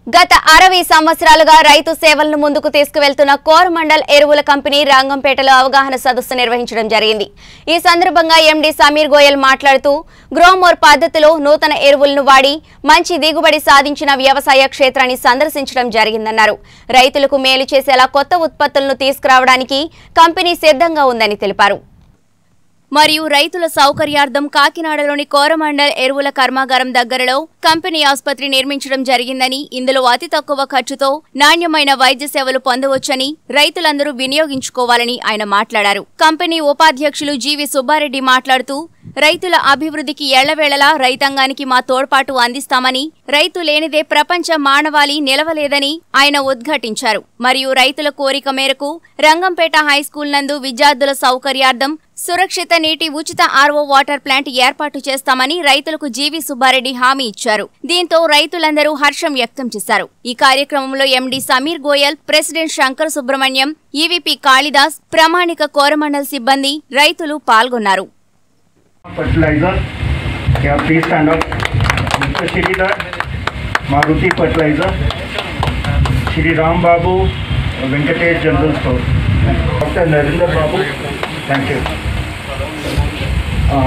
గత అరవై సంవత్సరాలుగా రైతు సేవలను ముందుకు తీసుకువెళ్తున్న కోరమండల్ ఎరువుల కంపెనీ రంగంపేటలో అవగాహన సదస్సు నిర్వహించడం జరిగింది ఈ సందర్భంగా ఎండీ సమీర్ గోయల్ మాట్లాడుతూ గ్రోమోర్ పద్ధతిలో నూతన ఎరువులను వాడి మంచి దిగుబడి సాధించిన వ్యవసాయ క్షేత్రాన్ని సందర్శించడం జరిగిందన్నారు రైతులకు మేలు చేసేలా కొత్త ఉత్పత్తులను తీసుకురావడానికి కంపెనీ సిద్ధంగా ఉందని తెలిపారు మరియు రైతుల సౌకర్యార్థం కాకినాడలోని కోరమండల్ ఎరువుల కర్మాగారం దగ్గరలో కంపెనీ ఆసుపత్రి నిర్మించడం జరిగిందని ఇందులో అతి తక్కువ ఖర్చుతో నాణ్యమైన వైద్య సేవలు పొందవచ్చని రైతులందరూ వినియోగించుకోవాలని ఆయన మాట్లాడారు కంపెనీ ఉపాధ్యక్షులు జీవి సుబ్బారెడ్డి మాట్లాడుతూ రైతుల అభివృద్ధికి ఎళ్లవేళలా రైతాంగానికి మా తోడ్పాటు అందిస్తామని రైతు లేనిదే ప్రపంచ మానవాళి నిలవలేదని ఆయన ఉద్ఘాటించారు మరియు రైతుల కోరిక మేరకు రంగంపేట హైస్కూల్ నందు విద్యార్థుల సౌకర్యార్థం సురక్షిత నీటి ఉచిత ఆర్ఓ వాటర్ ప్లాంట్ ఏర్పాటు చేస్తామని రైతులకు జీవి సుబ్బారెడ్డి హామీ ఇచ్చారు దీంతో రైతులందరూ హర్షం వ్యక్తం చేశారు ఈ కార్యక్రమంలో MD Sameer Goyal president Shankar Subrahmanyam EVP Kalidas ప్రామాణిక కోరమండల్ సిబ్బంది రైతులు పాల్గొన్నారు fertilizer. Yeah, please stand up. Mr. Shridhar, Maruti Fertilizer. Shri Ram Babu, Venkatesh General Store. Dr. Narendra Babu, thank you. Uh,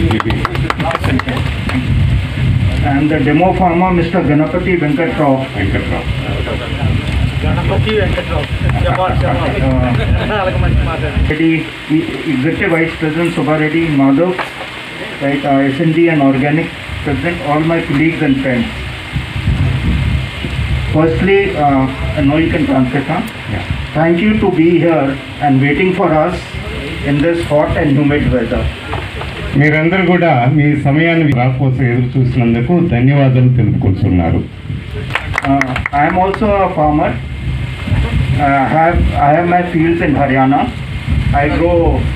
And the demo farmer, Mr. Ganapati Venkat Rao. Ganapati Venkatrao చెప్పాలి చెప్పాలి Reddy, Executive Vice President Subha Reddy, Madhav, right, uh, SND and Organic President, all my colleagues and friends. Firstly, uh, I know you can translate, huh? Thank you to be here and waiting for us in this hot and humid weather. మీరందరూ కూడా మీ సమయాన్ని రా కోసం ఎదురు చూసినందుకు ధన్యవాదాలు తెలుపుకుంటున్నారు Uh, I am also a farmer. Uh, I have I have my fields in Haryana. I grow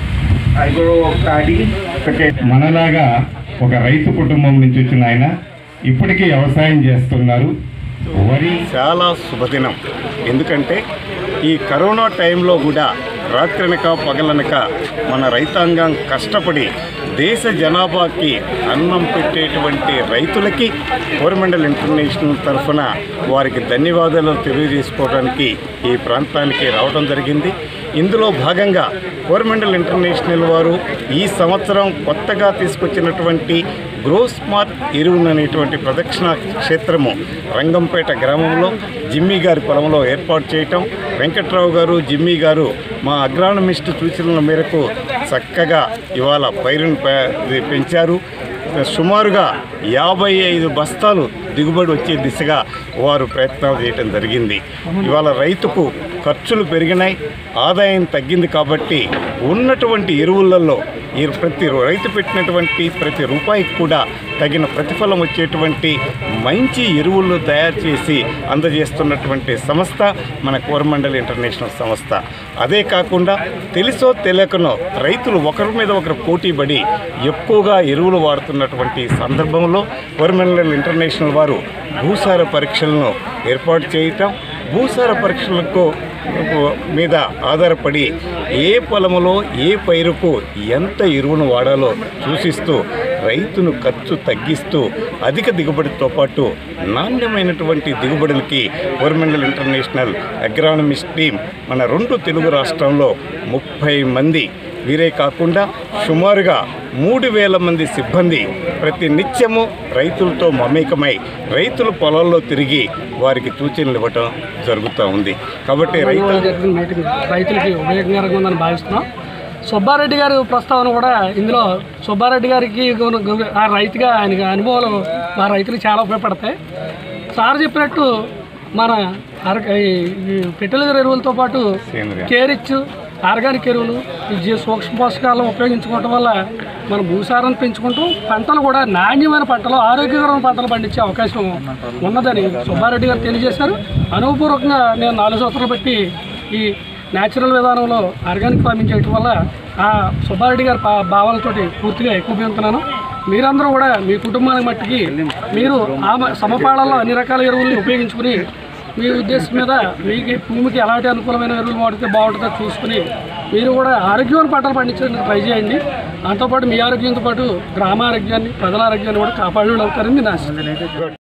I grow paddy, potato. మనలాగా ఒక రైతు కుటుంబం నుంచి వచ్చిన ఆయన ఇప్పటికీ వ్యవసాయం చేస్తున్నారు వరి చాలా శుభదినం ఎందుకంటే ఈ కరోనా టైంలో కూడా రాత్రనక పగలనక మన రైతాంగం కష్టపడి దేశ జనాభాకి అన్నం పెట్టేటువంటి రైతులకి కోరమండల్ ఇంటర్నేషనల్ తరఫున వారికి ధన్యవాదాలు తెలియజేసుకోవడానికి ఈ ప్రాంతానికి రావడం జరిగింది ఇందులో భాగంగా కోరమండల్ ఇంటర్నేషనల్ వారు ఈ సంవత్సరం కొత్తగా తీసుకొచ్చినటువంటి గ్రో స్మార్ట్ ఎరువులు అనేటువంటి ప్రదక్షిణ క్షేత్రము రంగంపేట గ్రామంలో జిమ్మీ గారి పొలంలో ఏర్పాటు చేయటం వెంకట్రావు గారు జిమ్మీ గారు మా అగ్రానమిస్ట్ సూచనల మేరకు చక్కగా ఇవాళ పైరును పె- పెంచారు సుమారుగా యాభై ఐదు బస్తాలు దిగుబడి వచ్చే దిశగా వారు ప్రయత్నాలు చేయటం జరిగింది ఇవాళ రైతుకు ఖర్చులు పెరిగినాయి ఆదాయం తగ్గింది కాబట్టి ఉన్నటువంటి ఎరువులలో ఈ ప్రతి రైతు పెట్టినటువంటి ప్రతి రూపాయికి కూడా తగిన ప్రతిఫలం వచ్చేటువంటి మంచి ఎరువులు తయారు చేసి అందజేస్తున్నటువంటి సంస్థ మన కోరమండల్ ఇంటర్నేషనల్ సంస్థ అదే కాకుండా తెలుసో తెలియకనో రైతులు ఒకరి మీద ఒకరు పోటీపడి ఎక్కువగా ఎరువులు వాడుతున్నటువంటి సందర్భంలో కోరమండల్ ఇంటర్నేషనల్ వారు భూసార పరీక్షలను ఏర్పాటు చేయటం భూసార పరీక్షలకు మీద ఆధారపడి ఏ పొలములో ఏ పైరుకు ఎంత ఎరువును వాడాలో సూచిస్తూ రైతును ఖర్చు తగ్గిస్తూ అధిక దిగుబడితో పాటు నాణ్యమైనటువంటి దిగుబడులకి గవర్నమెంటల్ ఇంటర్నేషనల్ అగ్రానమిస్ట్ టీం మన రెండు తెలుగు రాష్ట్రంలో ముప్పై మంది వీరే కాకుండా సుమారుగా మూడు వేల మంది సిబ్బంది ప్రతి నిత్యము రైతులతో మమేకమై రైతుల పొలాల్లో తిరిగి వారికి సూచనలు ఇవ్వటం జరుగుతూ ఉంది కాబట్టి రైతు జరిగిన మీటింగ్ రైతులకి ఉపయోగకరంగా ఉందని భావిస్తున్నాం సుబ్బారెడ్డి గారి ప్రస్తావన కూడా ఇందులో సుబ్బారెడ్డి గారికి గుణ- గుణ- ఆ రైతుగా ఆయనకి అనుభవాలు మా రైతులకు చాలా ఉపయోగపడతాయి సార్ చెప్పినట్టు మన అర ఫెర్టిలైజర్ ఎరువులతో పాటు సేంద్రియ. కేరిచ్ ఆర్గానిక్ ఎరువులు ఈ జీ- సూక్ష్మ పోషకాలను ఉపయోగించుకోవటం వల్ల మన భూసారాన్ని పెంచుకుంటూ పంటలు కూడా నాణ్యమైన పంటలు ఆరోగ్యకరమైన పంటలు పండించే అవకాశం ఉన్నదని సుబ్బారెడ్డి గారు తెలియజేశారు అనుభవపూర్వకంగా నేను నాలుగు సంవత్సరాలు బట్టి ఈ న్యాచురల్ విధానంలో ఆర్గానిక్ ఫార్మింగ్ చేయటం వల్ల ఆ సుబ్బారెడ్డి గారి పా- భావాలతోటి పూర్తిగా ఎక్కువ మీరందరూ కూడా మీ కుటుంబానికి మట్టికి మీరు ఆ మ- సమపాళల్లో అన్ని రకాల ఎరువుల్ని ఉపయోగించుకుని మీ ఉద్దేశం మీద మీకు భూమికి ఎలాంటి అనుకూలమైన ఎరువులు వాడితే బాగుంటుందో చూసుకుని మీరు కూడా ఆరోగ్యమైన పంటలు పండించడానికి ట్రై చేయండి దాంతోపాటు మీ ఆరోగ్యంతో పాటు గ్రామ ఆరోగ్యాన్ని ప్రజల ఆరోగ్యాన్ని కూడా కాపాడే వాళ్ళు అవుతారని నేను ఆశిస్తున్నాను